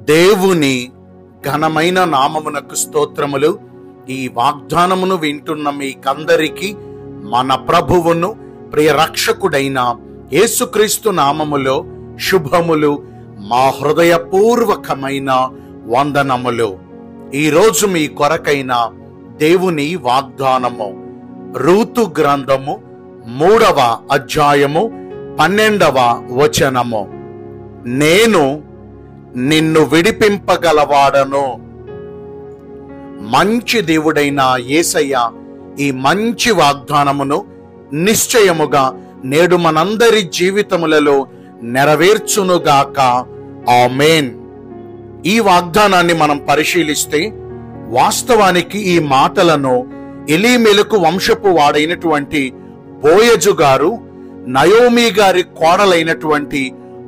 దేవుని ఘనమైన నామమునకు స్తోత్రములు ఈ వాగ్దానమును వింటున్న మీకందరికీ మన ప్రభువును ప్రియ రక్షకుడైన యేసుక్రీస్తు నామములో శుభములు మా హృదయపూర్వకమైన వందనములు ఈరోజు మీ కొరకైన దేవుని వాగ్దానము రూతు గ్రంథము మూడవ అధ్యాయము పన్నెండవ వచనము నేను నిన్ను విడిపింపగలవాడను మంచి దేవుడైన యేసయ్య ఈ మంచి వాగ్దానమును నిశ్చయముగా నేడు మనందరి జీవితములలో నెరవేర్చునుగాక ఆమేన్ ఈ వాగ్దానాన్ని మనం పరిశీలిస్తే వాస్తవానికి ఈ మాటలను ఎలీమెలకు వంశపు వాడైనటువంటి బోయజు గారు నయోమి గారి కోడలైనటువంటి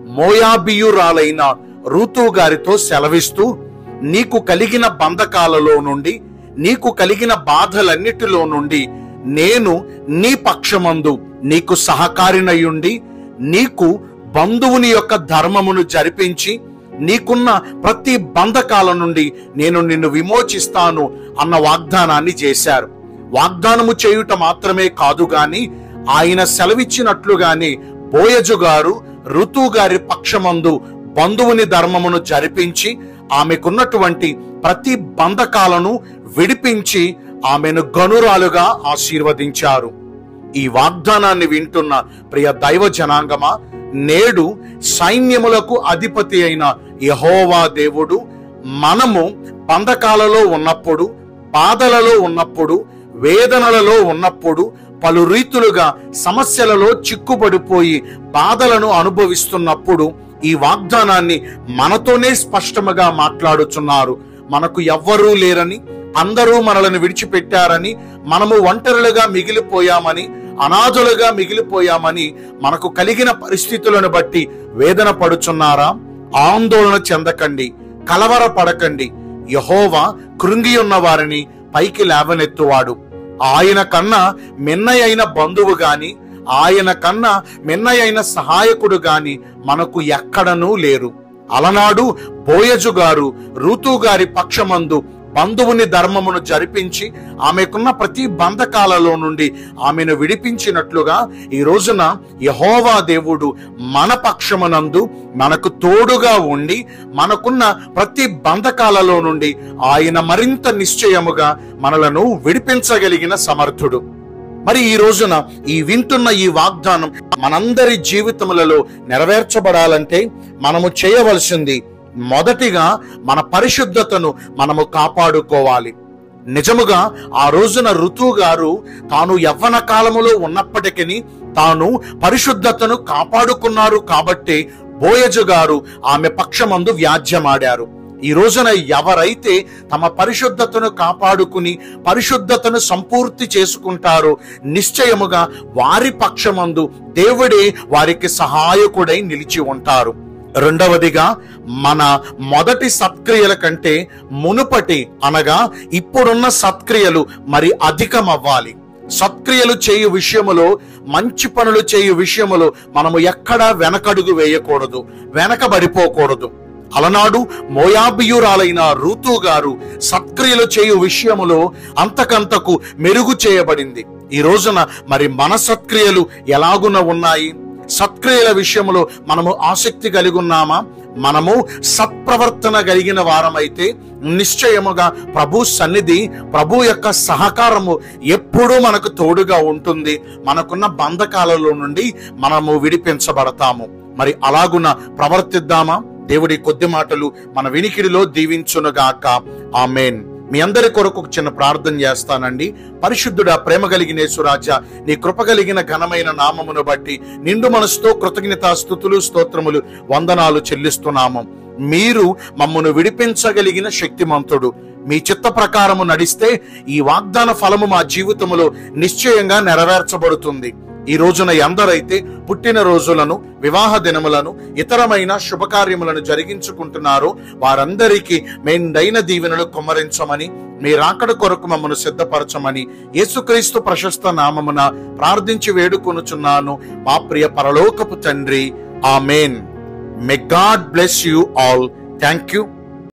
మోయాబియురాలైన రూతు గారితో సెలవిస్తూ నీకు కలిగిన బంధకాలలో నుండి నీకు కలిగిన బాధలన్నిటిలో నుండి నేను నీ పక్షమందు నీకు సహకారినయుండి నీకు బంధువుని యొక్క ధర్మమును జరిపించి నీకున్న ప్రతి బంధకాల నుండి నేను నిన్ను విమోచిస్తాను అన్న వాగ్దానాన్ని చేశారు వాగ్దానము చేయుట మాత్రమే కాదు గాని ఆయన సెలవిచ్చినట్లుగానే బోయజు గారు ఋతు గారి పక్షమందు బంధువుని ధర్మమును జరిపించి ఆమెకున్నటువంటి ప్రతి బంధకాలను విడిపించి ఆమెను గనురాలుగా ఆశీర్వదించారు ఈ వాగ్దానాన్ని వింటున్న ప్రియ దైవ జనాంగమా నేడు సైన్యములకు అధిపతి అయిన యహోవా దేవుడు మనము బంధకాలలో ఉన్నప్పుడు బాధలలో ఉన్నప్పుడు వేదనలలో ఉన్నప్పుడు పలు రీతులుగా సమస్యలలో చిక్కుబడిపోయి బాధలను అనుభవిస్తున్నప్పుడు ఈ వాగ్దానాన్ని మనతోనే స్పష్టముగా మాట్లాడుచున్నారు మనకు ఎవ్వరూ లేరని అందరూ మనలను విడిచిపెట్టారని మనము ఒంటరులుగా మిగిలిపోయామని అనాథులుగా మిగిలిపోయామని మనకు కలిగిన పరిస్థితులను బట్టి వేదన పడుచున్నారా ఆందోళన చెందకండి కలవర పడకండి యహోవా కృంగి ఉన్న వారిని పైకి లేవనెత్తువాడు ఆయన కన్నా మిన్నయైన బంధువు గాని ఆయన కన్నా మిన్నయైన సహాయకుడు గాని మనకు ఎక్కడనూ లేరు అలనాడు బోయజు గారు ఋతు గారి పక్షమందు బంధువుని ధర్మమును జరిపించి ఆమెకున్న ప్రతి బంధకాలలో నుండి ఆమెను విడిపించినట్లుగా ఈ రోజున యహోవా దేవుడు మన పక్షమునందు మనకు తోడుగా ఉండి మనకున్న ప్రతి బంధకాలలో నుండి ఆయన మరింత నిశ్చయముగా మనలను విడిపించగలిగిన సమర్థుడు మరి ఈ రోజున ఈ వింటున్న ఈ వాగ్దానం మనందరి జీవితములలో నెరవేర్చబడాలంటే మనము చేయవలసింది మొదటిగా మన పరిశుద్ధతను మనము కాపాడుకోవాలి నిజముగా ఆ రోజున ఋతువు గారు తాను యవ్వన కాలములో ఉన్నప్పటికీ తాను పరిశుద్ధతను కాపాడుకున్నారు కాబట్టి బోయజు గారు ఆమె పక్షమందు వ్యాజ్యమాడారు ఈ రోజున ఎవరైతే తమ పరిశుద్ధతను కాపాడుకుని పరిశుద్ధతను సంపూర్తి చేసుకుంటారో నిశ్చయముగా వారి పక్షమందు దేవుడే వారికి సహాయకుడై నిలిచి ఉంటారు రెండవదిగా మన మొదటి సత్క్రియల కంటే మునుపటి అనగా ఇప్పుడున్న సత్క్రియలు మరి అధికమవ్వాలి సత్క్రియలు చేయు విషయములో మంచి పనులు చేయు విషయములో మనము ఎక్కడా వెనకడుగు వేయకూడదు వెనకబడిపోకూడదు అలనాడు మోయాబియురాలైన రూతు గారు సత్క్రియలు చేయు విషయములో అంతకంతకు మెరుగు చేయబడింది ఈ రోజున మరి మన సత్క్రియలు ఎలాగున ఉన్నాయి సత్క్రియల విషయంలో మనము ఆసక్తి కలిగి ఉన్నామా మనము సత్ప్రవర్తన కలిగిన వారమైతే నిశ్చయముగా ప్రభు సన్నిధి ప్రభు యొక్క సహకారము ఎప్పుడూ మనకు తోడుగా ఉంటుంది మనకున్న బంధకాలలో నుండి మనము విడిపించబడతాము మరి అలాగున ప్రవర్తిద్దామా దేవుడి కొద్ది మాటలు మన వినికిడిలో దీవించునుగాక ఆమెన్ మీ అందరి కొరకు ఒక చిన్న ప్రార్థన చేస్తానండి పరిశుద్ధుడా ప్రేమ కలిగిన యేసురాజా నీ కృప కలిగిన ఘనమైన నామమును బట్టి నిండు మనసుతో కృతజ్ఞతా స్థుతులు స్తోత్రములు వందనాలు చెల్లిస్తున్నాము మీరు మమ్మను విడిపించగలిగిన శక్తిమంతుడు మీ చిత్త ప్రకారము నడిస్తే ఈ వాగ్దాన ఫలము మా జీవితములో నిశ్చయంగా నెరవేర్చబడుతుంది ఈ రోజున ఎందరైతే పుట్టిన రోజులను వివాహ దినములను ఇతరమైన శుభకార్యములను జరిగించుకుంటున్నారో వారందరికీ మెండైన దీవెనలు కుమ్మరించమని మీ రాకడ కొరకు మమ్మను సిద్ధపరచమని యేసుక్రీస్తు ప్రశస్త నామమున ప్రార్థించి వేడుకొనుచున్నాను మా ప్రియ పరలోకపు తండ్రి amen may God bless you all thank you